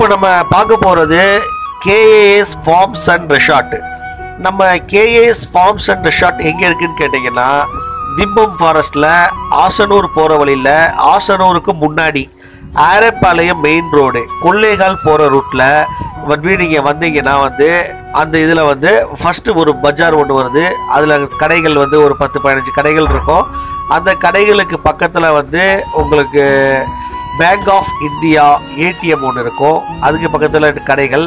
இப்போ நம்ம பார்க்க போகிறது கேஏஎஸ் ஃபார்ம்ஸ் அண்ட் ரெசார்ட் நம்ம கேஏஎஸ் ஃபார்ம்ஸ் அண்ட் ரெசார்ட் எங்கே இருக்குன்னு கேட்டிங்கன்னா திம்பம் ஃபாரஸ்ட்டில் ஆசனூர் போகிற வழியில் ஆசனூருக்கு முன்னாடி ஆரப்பாளையம் மெயின் ரோடு கொள்ளைகால் போகிற ரூட்டில் வந்து நீங்கள் வந்தீங்கன்னா வந்து அந்த இதில் வந்து ஃபஸ்ட்டு ஒரு பஜார் ஒன்று வருது அதில் கடைகள் வந்து ஒரு பத்து பதினஞ்சு கடைகள் இருக்கும் அந்த கடைகளுக்கு பக்கத்தில் வந்து உங்களுக்கு பேங்க் ஆஃப் இந்தியா ஏடிஎம் ஒன்று இருக்கும் அதுக்கு பக்கத்தில் கடைகள்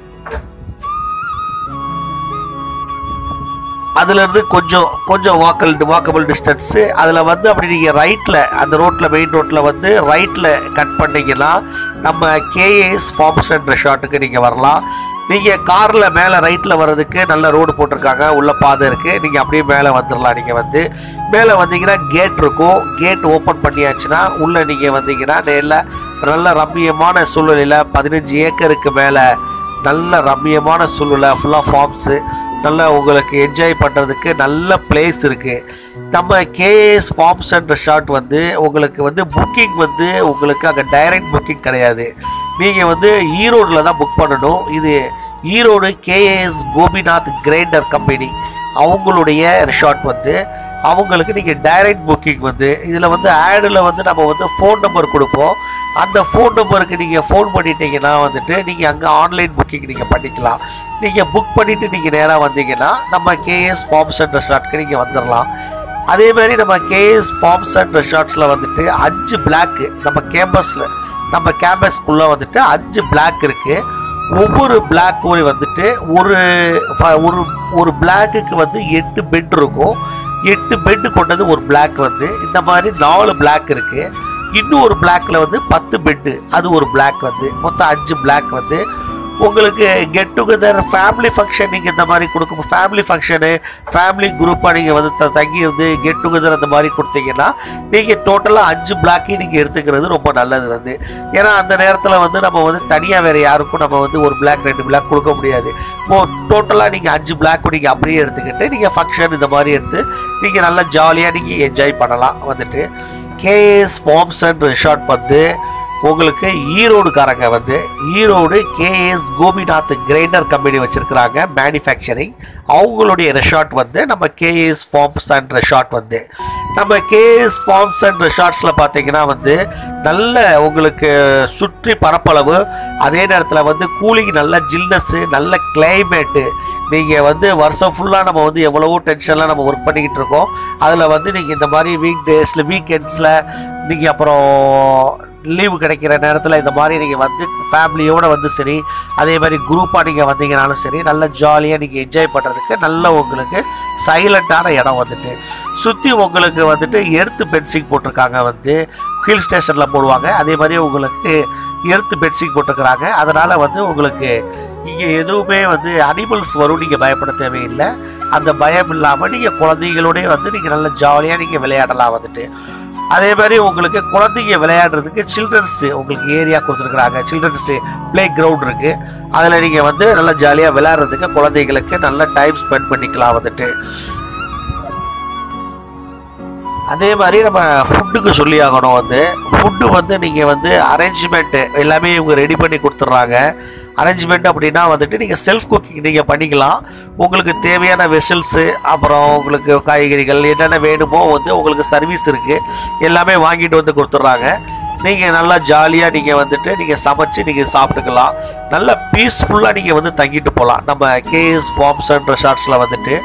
அதுலேருந்து கொஞ்சம் கொஞ்சம் வாக்கல் வாக்கபிள் டிஸ்டன்ஸு அதில் வந்து அப்படி நீங்கள் ரைட்டில் அந்த ரோட்டில் மெயின் ரோட்டில் வந்து ரைட்டில் கட் பண்ணிங்கன்னா நம்ம கேஏஎஸ் ஃபார்ம்ஸ் அண்ட் ரெசார்ட்டுக்கு நீங்கள் வரலாம் நீங்கள் காரில் மேலே ரைட்டில் வர்றதுக்கு நல்ல ரோடு போட்டிருக்காங்க உள்ள பாதை இருக்குது நீங்கள் அப்படியே மேலே வந்துடலாம் நீங்கள் வந்து மேலே வந்தீங்கன்னா கேட் இருக்கும் கேட் ஓப்பன் பண்ணியாச்சுன்னா உள்ளே நீங்கள் வந்தீங்கன்னா நேரில் நல்ல ரம்மியமான சூழ்நிலையில் பதினஞ்சு ஏக்கருக்கு மேலே நல்ல ரம்மியமான சூழ்நிலை ஃபுல்லாக ஃபார்ம்ஸு நல்ல உங்களுக்கு என்ஜாய் பண்ணுறதுக்கு நல்ல பிளேஸ் இருக்குது நம்ம கேஎஸ் ஃபார்ம்ஸ் அண்ட் ரெசார்ட் வந்து உங்களுக்கு வந்து புக்கிங் வந்து உங்களுக்கு அங்கே டைரக்ட் புக்கிங் கிடையாது நீங்கள் வந்து ஈரோடில் தான் புக் பண்ணணும் இது Erode KAS Gopinath grinder company அவங்களுடைய ரிசார்ட் வந்து அவங்களுக்கு நீங்கள் டைரக்ட் புக்கிங் வந்து இதில் வந்து ஆடில் வந்து நம்ம வந்து ஃபோன் நம்பர் கொடுப்போம் அந்த ஃபோன் நம்பருக்கு நீங்கள் ஃபோன் பண்ணிட்டீங்கன்னா வந்துட்டு நீங்கள் அங்கே ஆன்லைன் புக்கிங் நீங்கள் பண்ணிக்கலாம் நீங்கள் புக் பண்ணிவிட்டு நீங்கள் நேராக வந்தீங்கன்னா நம்ம கேஎஸ் ஃபார்ம்ஸ் அண்ட் ரெசார்ட்க்கு நீங்கள் வந்துடலாம் அதே மாதிரி நம்ம கேஎஸ் ஃபார்ம்ஸ் அண்ட் ரெசார்ட்ஸில் வந்துட்டு அஞ்சு பிளாக்கு நம்ம கேம்பஸில் நம்ம கேம்பஸ்க்குள்ளே வந்துட்டு அஞ்சு பிளாக் இருக்குது ஒவ்வொரு பிளாக்கும் வந்துட்டு ஒரு ஃப- ஒரு ஒரு பிளாக்குக்கு வந்து எட்டு பெட் இருக்கும் எட்டு பெட்டு கொண்டது ஒரு பிளாக் வந்து இந்த மாதிரி நாலு பிளாக் இருக்குது இன்னும் ஒரு பிளாக்ல வந்து பத்து பெட்டு அது ஒரு பிளாக் வந்து மொத்தம் அஞ்சு பிளாக் வந்து உங்களுக்கு கெட் டுகெதர் ஃபேமிலி ஃபங்க்ஷன் நீங்கள் இந்த மாதிரி கொடுக்கும் ஃபேமிலி ஃபங்க்ஷனு ஃபேமிலி குரூப்பாக நீங்கள் வந்து த- தங்கி இருந்து கெட் டுகெதர் அந்த மாதிரி கொடுத்தீங்கன்னா நீங்கள் டோட்டலாக அஞ்சு பிளாக்கையும் நீங்கள் எடுத்துக்கிறது ரொம்ப நல்லது வந்து ஏன்னா அந்த நேரத்தில் வந்து நம்ம வந்து தனியாக வேறு யாருக்கும் நம்ம வந்து ஒரு பிளாக் ரெண்டு பிளாக் கொடுக்க முடியாது மோ டோட்டலாக நீங்கள் அஞ்சு பிளாக் நீங்கள் அப்படியே எடுத்துக்கிட்டு நீங்கள் ஃபங்க்ஷன் இந்த மாதிரி எடுத்து நீங்கள் நல்லா ஜாலியாக நீங்கள் என்ஜாய் பண்ணலாம் வந்துட்டு கேஎஸ் ஃபார்ம்ஸ் அண்ட் ரிசார்ட் வந்து உங்களுக்கு ஈரோடுக்காரங்க வந்து Erode KS Gopinath grinder company வச்சுருக்கிறாங்க மேனுஃபேக்சரிங் அவங்களுடைய ரெசார்ட் வந்து நம்ம கேஎஸ் ஃபார்ம்ஸ் அண்ட் ரெசார்ட் வந்து நம்ம கேஎஸ் ஃபார்ம்ஸ் அண்ட் ரெசார்ட்ஸில் பார்த்தீங்கன்னா வந்து நல்ல உங்களுக்கு சுற்றி பரப்பளவு அதே நேரத்தில் வந்து கூலிங் நல்ல ஜில்னஸ்ஸு நல்ல கிளைமேட்டு நீங்கள் வந்து வருஷம் ஃபுல்லாக நம்ம வந்து எவ்வளவோ டென்ஷன்லாம் நம்ம ஒர்க் பண்ணிக்கிட்டு இருக்கோம் அதில் வந்து நீங்கள் இந்த மாதிரி வீக் டேஸில் வீக்கெண்ட்ஸில் நீங்கள் அப்புறம் லீவு கிடைக்கிற நேரத்தில் இந்த மாதிரி நீங்கள் வந்து ஃபேமிலியோடு வந்து சரி அதே மாதிரி குரூப்பாக நீங்கள் வந்தீங்கனாலும் சரி நல்ல ஜாலியாக நீங்கள் என்ஜாய் பண்ணுறதுக்கு நல்ல உங்களுக்கு சைலண்ட்டான இடம் வந்துட்டு சுற்றி உங்களுக்கு வந்துட்டு எர்த்து பென்சிங் போட்டிருக்காங்க வந்து ஹில் ஸ்டேஷனில் போடுவாங்க அதே மாதிரி உங்களுக்கு எர்த்து பென்சிங் போட்டிருக்கிறாங்க அதனால் வந்து உங்களுக்கு இங்கே எதுவுமே வந்து அனிமல்ஸ் வரும் நீங்கள் பயப்பட தேவையில்லை அந்த பயம் இல்லாமல் நீங்கள் குழந்தைங்களோடய வந்து நீங்கள் நல்ல ஜாலியாக நீங்கள் விளையாடலாம் வந்துட்டு அதே மாதிரி உங்களுக்கு குழந்தைங்க விளையாடுறதுக்கு சில்ட்ரன்ஸ் உங்களுக்கு ஏரியா கொடுத்துருக்குறாங்க சில்ட்ரன்ஸ் ப்ளே கிரவுண்ட் இருக்குது அதில் நீங்கள் வந்து நல்லா ஜாலியாக விளையாடுறதுக்கு குழந்தைங்களுக்கு நல்ல டைம் ஸ்பெண்ட் பண்ணிக்கலாம் வந்துட்டு அதே மாதிரி நம்ம ஃபுட்டுக்கு சொல்லி ஆகணும் வந்து ஃபுட்டு வந்து நீங்கள் வந்து அரேஞ்ச்மெண்ட்டு எல்லாமே இவங்க ரெடி பண்ணி கொடுத்துட்றாங்க அரேஞ்ச்மெண்ட் அப்படின்னா வந்துட்டு நீங்கள் செல்ஃப் குக்கிங் நீங்கள் பண்ணிக்கலாம் உங்களுக்கு தேவையான வெசல்ஸு அப்புறம் உங்களுக்கு காய்கறிகள் என்னென்ன வேணுமோ வந்து உங்களுக்கு சர்வீஸ் இருக்குது எல்லாமே வாங்கிட்டு வந்து கொடுத்துட்றாங்க நீங்கள் நல்லா ஜாலியாக நீங்கள் வந்துட்டு நீங்கள் சமைச்சு நீங்கள் சாப்பிட்டுக்கலாம் நல்ல பீஸ்ஃபுல்லாக நீங்கள் வந்து தங்கிட்டு போகலாம் நம்ம கேஎஸ் ஃபார்ம்ஸ் அண்ட் ரெசார்ட்ஸில் வந்துட்டு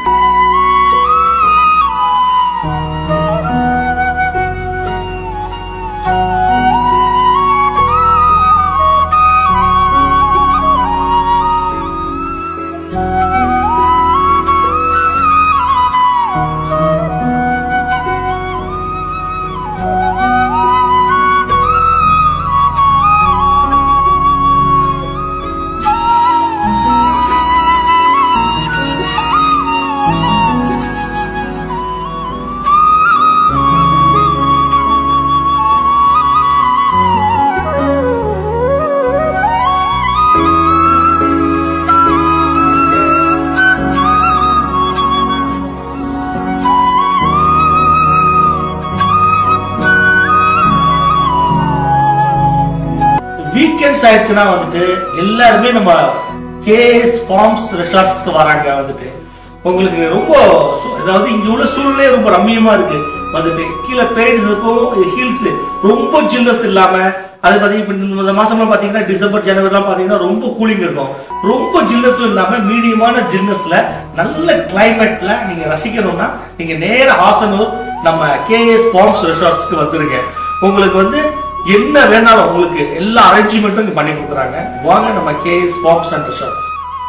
இயர்ஸ் ஆயிடுச்சுன்னா வந்துட்டு எல்லாருமே நம்ம கேஎஸ் ஃபார்ம்ஸ் ரெசார்ட்ஸ்க்கு வராங்க வந்துட்டு உங்களுக்கு ரொம்ப சு- அதாவது இங்க உள்ள சூழ்நிலை ரொம்ப ரம்மியமா இருக்கு வந்துட்டு கீழே பிளேட்ஸ் இருக்கும் ஹில்ஸ் ரொம்ப ஜில்லஸ் இல்லாம அது பாத்தீங்கன்னா இப்ப இந்த மாசம்லாம் பாத்தீங்கன்னா டிசம்பர் ஜனவரிலாம் பாத்தீங்கன்னா ரொம்ப கூலிங் இருக்கும் ரொம்ப ஜில்லஸும் இல்லாம மீடியமான ஜில்னஸ்ல நல்ல கிளைமேட்ல நீங்க ரசிக்கணும்னா நீங்க நேர ஹாசனூர் நம்ம கேஎஸ் ஃபார்ம்ஸ் ரெசார்ட்ஸ்க்கு வந்துருங்க உங்களுக்கு வந்து என்ன வேணாலும் உங்களுக்கு எல்லா அரேஞ்ச்மெண்ட்டும் இங்க பண்ணி கொடுக்குறாங்க வாங்க நம்ம கேஎஸ் ஃபார்ம்ஸ் அண்ட் ரெசார்ட்ஸ்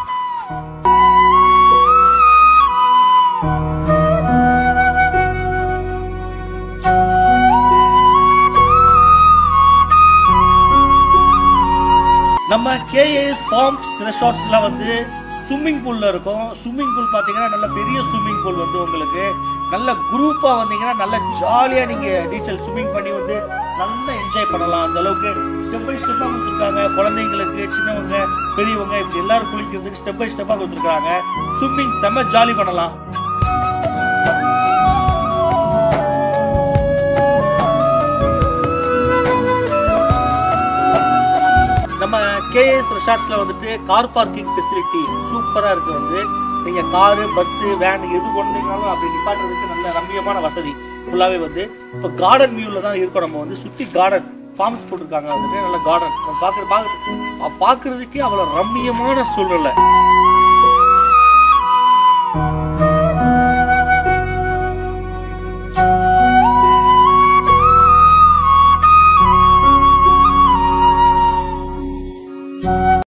நம்ம கேஏஎஸ் ஃபார்ம்ஸ் ரெசார்ட்ஸ்ல வந்து ஸ்விம்மிங் பூல்ல இருக்கும் ஸ்விம்மிங் பூல் பாத்தீங்கன்னா நல்ல பெரிய ஸ்விம்மிங் பூல் வந்து உங்களுக்கு நல்ல குரூப்பா வந்தீங்கன்னா நல்ல ஜாலியா நீங்க டீச்சல் ஸ்விம்மிங் பண்ணி வந்து நல்லா என்ஜாய் பண்ணலாம் அந்த அளவுக்கு ஸ்டெப் பை ஸ்டெப்பா கொடுத்துருக்காங்க குழந்தைங்களுக்கு சின்னவங்க பெரியவங்க இப்படி எல்லாரும் குளிக்கிறதுக்கு ஸ்டெப் பை ஸ்டெப்பா கொடுத்துருக்காங்க ஸ்விம்மிங் செம்ம ஜாலி பண்ணலாம் நம்ம கேஎஸ் ரிசார்ட்ஸ்ல வந்துட்டு கார் பார்க்கிங் ஃபெசிலிட்டி சூப்பரா இருக்கு வந்து நீங்க காரு பஸ் வேன் எது கொண்டீங்கனாலும் அப்படி நிப்பாட்டுறதுக்கு நல்ல ரம்மியமான வசதி ஃபுல்லாவே வந்து இப்போ கார்டன் வியூல தான் இருக்கோம் நம்ம வந்து சுத்தி கார்டன் ஃபார்ம்ஸ் போட்டிருக்காங்க வந்துட்டு நல்ல கார்டன் பார்க்குற பார்க்க பார்க்கறதுக்கே அவ்வளோ ரம்மியமான சூழ்நிலை